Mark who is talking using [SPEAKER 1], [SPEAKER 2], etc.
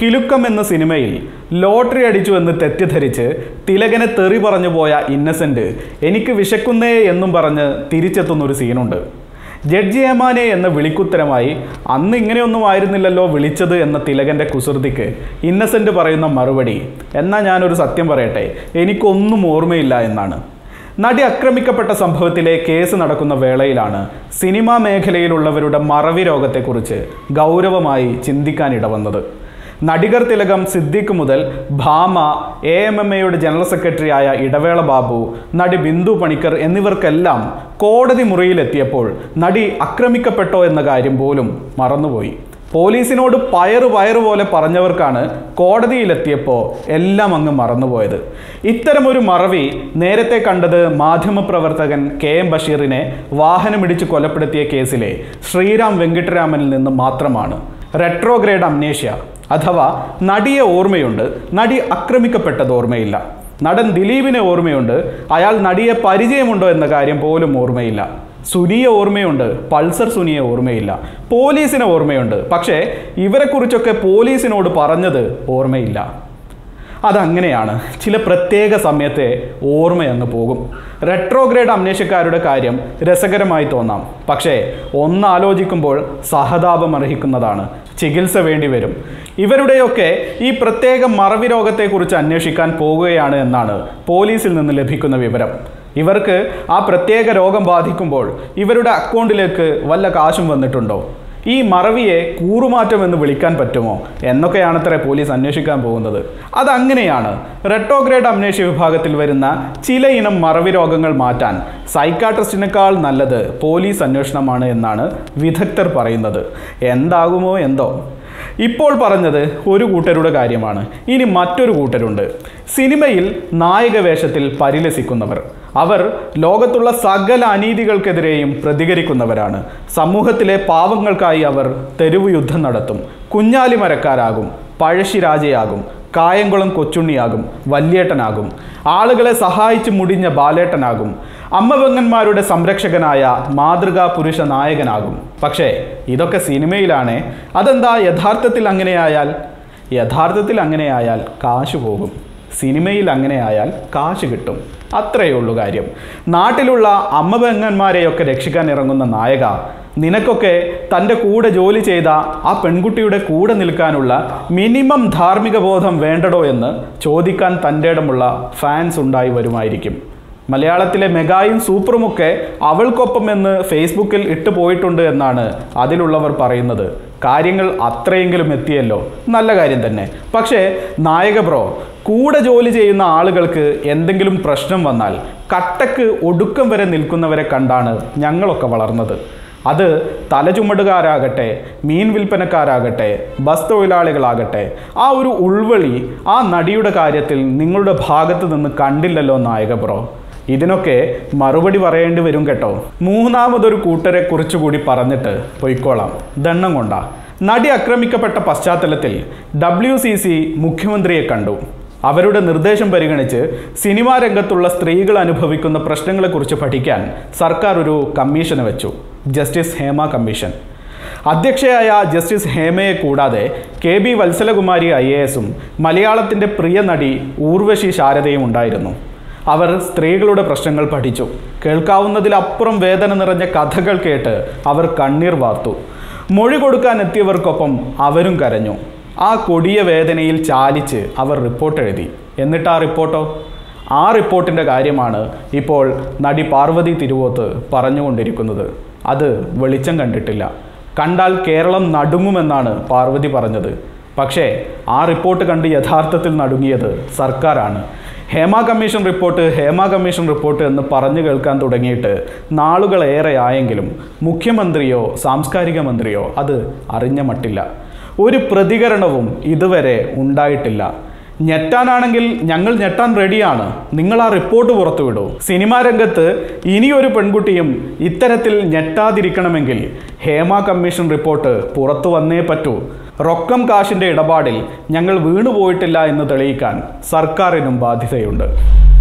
[SPEAKER 1] കിലുക്കം എന്ന സിനിമയിൽ ലോട്ടറി അടിച്ചു എന്ന് തെറ്റിദ്ധരിച്ച് തിലകനെ തെറി പറഞ്ഞു പോയ ഇന്നസെന്റ് എനിക്ക് വിശക്കുന്നേ എന്നും പറഞ്ഞ് തിരിച്ചെത്തുന്ന ഒരു സീനുണ്ട് ജഡ്ജി ഏമാനെ എന്ന വിളിക്കുത്തരമായി അന്ന് ഇങ്ങനെയൊന്നും ആയിരുന്നില്ലല്ലോ വിളിച്ചത് എന്ന തിലകന്റെ കുസൃതിക്ക് ഇന്നസെന്റ് പറയുന്ന മറുപടി എന്നാൽ ഞാനൊരു സത്യം പറയട്ടെ എനിക്കൊന്നും ഓർമ്മയില്ല എന്നാണ് നടി ആക്രമിക്കപ്പെട്ട സംഭവത്തിലെ കേസ് നടക്കുന്ന വേളയിലാണ് സിനിമാ മേഖലയിലുള്ളവരുടെ മറവി രോഗത്തെക്കുറിച്ച് ഗൗരവമായി ചിന്തിക്കാനിടവന്നത് നടികർ തിലകം സിദ്ദിഖ് മുതൽ ഭാമ എ എം എം എയുടെ ജനറൽ സെക്രട്ടറിയായ ഇടവേള ബാബു നടി ബിന്ദു പണിക്കർ എന്നിവർക്കെല്ലാം കോടതി മുറിയിലെത്തിയപ്പോൾ നടി ആക്രമിക്കപ്പെട്ടോ എന്ന കാര്യം പോലും മറന്നുപോയി പോലീസിനോട് പയറ് പയറ് പോലെ പറഞ്ഞവർക്കാണ് കോടതിയിലെത്തിയപ്പോൾ എല്ലാം അങ്ങ് മറന്നുപോയത് ഇത്തരമൊരു മറവി നേരത്തെ കണ്ടത് മാധ്യമപ്രവർത്തകൻ കെ എം ബഷീറിനെ വാഹനമിടിച്ച് കൊലപ്പെടുത്തിയ കേസിലെ ശ്രീറാം വെങ്കിട്ടരാമനിൽ നിന്ന് മാത്രമാണ് റെട്രോഗ്രേഡ് അംനേഷ്യ അഥവാ നടിയെ ഓർമ്മയുണ്ട് നടി ആക്രമിക്കപ്പെട്ടത് ഓർമ്മയില്ല നടൻ ദിലീപിനെ ഓർമ്മയുണ്ട് അയാൾ നടിയെ പരിചയമുണ്ടോ എന്ന കാര്യം പോലും ഓർമ്മയില്ല സുനിയെ ഓർമ്മയുണ്ട് പൾസർ സുനിയെ ഓർമ്മയില്ല പോലീസിനെ ഓർമ്മയുണ്ട് പക്ഷേ ഇവരെക്കുറിച്ചൊക്കെ പോലീസിനോട് പറഞ്ഞത് ഓർമ്മയില്ല അതങ്ങനെയാണ് ചില പ്രത്യേക സമയത്തെ ഓർമ്മയങ്ങ് പോകും റെട്രോഗ്രേഡ് അമ്നേഷ്യക്കാരുടെ കാര്യം രസകരമായി തോന്നാം പക്ഷേ ഒന്നാലോചിക്കുമ്പോൾ സഹതാപം അർഹിക്കുന്നതാണ് ചികിത്സ വേണ്ടി വരും ഇവരുടെയൊക്കെ ഈ പ്രത്യേക മറവി രോഗത്തെക്കുറിച്ച് അന്വേഷിക്കാൻ പോകുകയാണ് എന്നാണ് പോലീസിൽ നിന്ന് ലഭിക്കുന്ന വിവരം ഇവർക്ക് ആ പ്രത്യേക രോഗം ബാധിക്കുമ്പോൾ ഇവരുടെ അക്കൗണ്ടിലേക്ക് വല്ല കാശും വന്നിട്ടുണ്ടോ ഈ മറവിയെ കൂറുമാറ്റം എന്ന് വിളിക്കാൻ പറ്റുമോ എന്നൊക്കെയാണത്രേ പോലീസ് അന്വേഷിക്കാൻ പോകുന്നത് അതങ്ങനെയാണ് റെട്രോഗ്രേഡ് അമ്നേഷ്യ വിഭാഗത്തിൽ വരുന്ന ചില ഇനം മറവി രോഗങ്ങൾ മാറ്റാൻ സൈക്കാട്രിസ്റ്റിനേക്കാൾ നല്ലത് പോലീസ് അന്വേഷണമാണ് എന്നാണ് വിദഗ്ധർ പറയുന്നത് എന്താകുമോ എന്തോ ഇപ്പോൾ പറഞ്ഞത് ഒരു കൂട്ടരുടെ കാര്യമാണ് ഇനി മറ്റൊരു കൂട്ടരുണ്ട് സിനിമയിൽ നായക വേഷത്തിൽ പരിലസിക്കുന്നവർ അവർ ലോകത്തുള്ള സകല അനീതികൾക്കെതിരെയും പ്രതികരിക്കുന്നവരാണ് സമൂഹത്തിലെ പാവങ്ങൾക്കായി അവർ തെരുവ് യുദ്ധം നടത്തും കുഞ്ഞാലിമരക്കാരാകും പഴശ്ശിരാജയാകും കായംകുളം കൊച്ചുണ്ണിയാകും വല്യേട്ടനാകും ആളുകളെ സഹായിച്ച് മുടിഞ്ഞ ബാലേട്ടനാകും അമ്മപെങ്ങന്മാരുടെ സംരക്ഷകനായ മാതൃകാ പുരുഷ നായകനാകും പക്ഷേ ഇതൊക്കെ സിനിമയിലാണേ അതെന്താ യഥാർത്ഥത്തിൽ അങ്ങനെയായാൽ യഥാർത്ഥത്തിൽ അങ്ങനെയായാൽ കാശ് പോകും സിനിമയിൽ അങ്ങനെയായാൽ കാശ് കിട്ടും അത്രയേ ഉള്ളൂ കാര്യം നാട്ടിലുള്ള അമ്മപെങ്ങന്മാരെയൊക്കെ രക്ഷിക്കാൻ ഇറങ്ങുന്ന നായക നിനക്കൊക്കെ തൻ്റെ കൂടെ ജോലി ചെയ്ത ആ പെൺകുട്ടിയുടെ കൂടെ നിൽക്കാനുള്ള മിനിമം ധാർമ്മിക ബോധം വേണ്ടടോ എന്ന് ചോദിക്കാൻ തൻ്റെ ഇടമുള്ള ഫാൻസ് ഉണ്ടായി വരുമായിരിക്കും മലയാളത്തിലെ മെഗായും സൂപ്പറുമൊക്കെ അവൾക്കൊപ്പം എന്ന് ഫേസ്ബുക്കിൽ ഇട്ട് പോയിട്ടുണ്ട് എന്നാണ് അതിലുള്ളവർ പറയുന്നത് കാര്യങ്ങൾ അത്രയെങ്കിലും എത്തിയല്ലോ നല്ല കാര്യം തന്നെ പക്ഷേ നായക ബ്രോ കൂടെ ജോലി ചെയ്യുന്ന ആളുകൾക്ക് എന്തെങ്കിലും പ്രശ്നം വന്നാൽ കട്ടക്ക് ഒടുക്കം വരെ നിൽക്കുന്നവരെ കണ്ടാണ് ഞങ്ങളൊക്കെ വളർന്നത് അത് തലചുമടുകാരാകട്ടെ മീൻ വിൽപ്പനക്കാരാകട്ടെ ബസ് തൊഴിലാളികളാകട്ടെ ആ ഒരു ഉൾവളി ആ നടിയുടെ കാര്യത്തിൽ നിങ്ങളുടെ ഭാഗത്ത് നിന്ന് കണ്ടില്ലല്ലോ നായക ബ്രോ ഇതിനൊക്കെ മറുപടി പറയേണ്ടി വരും കേട്ടോ മൂന്നാമതൊരു കൂട്ടരെ കുറിച്ചുകൂടി പറഞ്ഞിട്ട് പൊയ്ക്കോളാം ദണ്ണം കൊണ്ടാ നടി ആക്രമിക്കപ്പെട്ട പശ്ചാത്തലത്തിൽ ഡബ്ല്യു സി സി മുഖ്യമന്ത്രിയെ കണ്ടു അവരുടെ നിർദ്ദേശം പരിഗണിച്ച് സിനിമാ രംഗത്തുള്ള സ്ത്രീകൾ അനുഭവിക്കുന്ന പ്രശ്നങ്ങളെക്കുറിച്ച് പഠിക്കാൻ സർക്കാർ ഒരു കമ്മീഷന് വെച്ചു ജസ്റ്റിസ് ഹേമ കമ്മീഷൻ അധ്യക്ഷയായ ജസ്റ്റിസ് ഹേമയെ കൂടാതെ K B Valsalakumari I A എസും മലയാളത്തിൻ്റെ പ്രിയ നടി ഊർവശി ശാരദയും ഉണ്ടായിരുന്നു അവർ സ്ത്രീകളുടെ പ്രശ്നങ്ങൾ പഠിച്ചു കേൾക്കാവുന്നതിലപ്പുറം വേദന നിറഞ്ഞ കഥകൾ കേട്ട് അവർ കണ്ണീർ വാർത്തു മൊഴി കൊടുക്കാൻ എത്തിയവർക്കൊപ്പം അവരും കരഞ്ഞു ആ കൊടിയ വേദനയിൽ ചാലിച്ച് അവർ റിപ്പോർട്ട് എഴുതി എന്നിട്ട് ആ റിപ്പോർട്ടോ ആ റിപ്പോർട്ടിൻ്റെ കാര്യമാണ് ഇപ്പോൾ നടി പാർവതി തിരുവോത്ത് പറഞ്ഞുകൊണ്ടിരിക്കുന്നത് അത് വെളിച്ചം കണ്ടിട്ടില്ല കണ്ടാൽ കേരളം നടുങ്ങുമെന്നാണ് പാർവതി പറഞ്ഞത് പക്ഷേ ആ റിപ്പോർട്ട് കണ്ട് യഥാർത്ഥത്തിൽ നടുങ്ങിയത് സർക്കാരാണ് Hema commission report Hema commission report എന്ന് പറഞ്ഞു കേൾക്കാൻ തുടങ്ങിയിട്ട് നാളുകളേറെ ആയെങ്കിലും മുഖ്യമന്ത്രിയോ സാംസ്കാരിക മന്ത്രിയോ അത് അറിഞ്ഞ മട്ടില്ല ഒരു പ്രതികരണവും ഇതുവരെ ഉണ്ടായിട്ടില്ല ഞെട്ടാനാണെങ്കിൽ ഞങ്ങൾ ഞെട്ടാൻ റെഡിയാണ് നിങ്ങൾ ആ റിപ്പോർട്ട് പുറത്തുവിടൂ സിനിമാ രംഗത്ത് ഇനിയൊരു പെൺകുട്ടിയും ഇത്തരത്തിൽ ഞെട്ടാതിരിക്കണമെങ്കിൽ ഹേമ കമ്മീഷൻ റിപ്പോർട്ട് പുറത്തു വന്നേ പറ്റൂ റൊക്കം കാശിൻ്റെ ഇടപാടിൽ ഞങ്ങൾ വീണുപോയിട്ടില്ല എന്ന് തെളിയിക്കാൻ സർക്കാരിനും ബാധ്യതയുണ്ട്